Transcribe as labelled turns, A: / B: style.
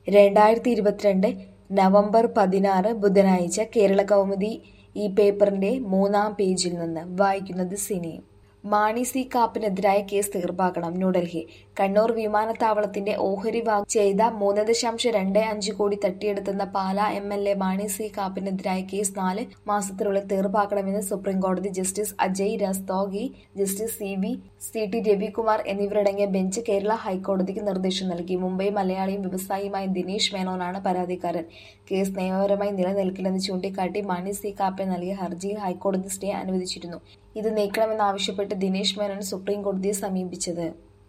A: രണ്ടായിരത്തി ഇരുപത്തിരണ്ട് നവംബർ പതിനാറ് ബുധനാഴ്ച കേരള കൗമുദി ഈ പേപ്പറിന്റെ മൂന്നാം പേജിൽ നിന്ന് വായിക്കുന്നത് സിനി മാണി സി കാപ്പനെതിരായ കേസ് തീർപ്പാക്കണം ന്യൂഡൽഹി കണ്ണൂർ വിമാനത്താവളത്തിന്റെ ഓഹരി വാഗ് ചെയ്ത മൂന്ന് ദശാംശം രണ്ട് അഞ്ച് കോടി തട്ടിയെടുത്തെന്ന Pala M L A Mani C കാപ്പനെതിരായ കേസ് നാല് മാസത്തിനുള്ളിൽ തീർപ്പാക്കണമെന്ന് സുപ്രീംകോടതി justice Ajay Rastogi justice C V C T Ravikumar എന്നിവരടങ്ങിയ ബെഞ്ച് കേരള ഹൈക്കോടതിക്ക് നിർദ്ദേശം നൽകി മുംബൈ മലയാളിയും വ്യവസായിയുമായ ദിനേശ് മേനോനാണ് പരാതിക്കാരൻ കേസ് നിയമപരമായി നിലനിൽക്കില്ലെന്ന് ചൂണ്ടിക്കാട്ടി മാണി സി കാപ്പൻ നൽകിയ ഹർജിയിൽ ഹൈക്കോടതി സ്റ്റേ അനുവദിച്ചിരുന്നു ഇത് നീക്കണമെന്നാവശ്യപ്പെട്ട് ദിനേശ് മേനോൻ സുപ്രീം കോടതിയെ സമീപിച്ചത്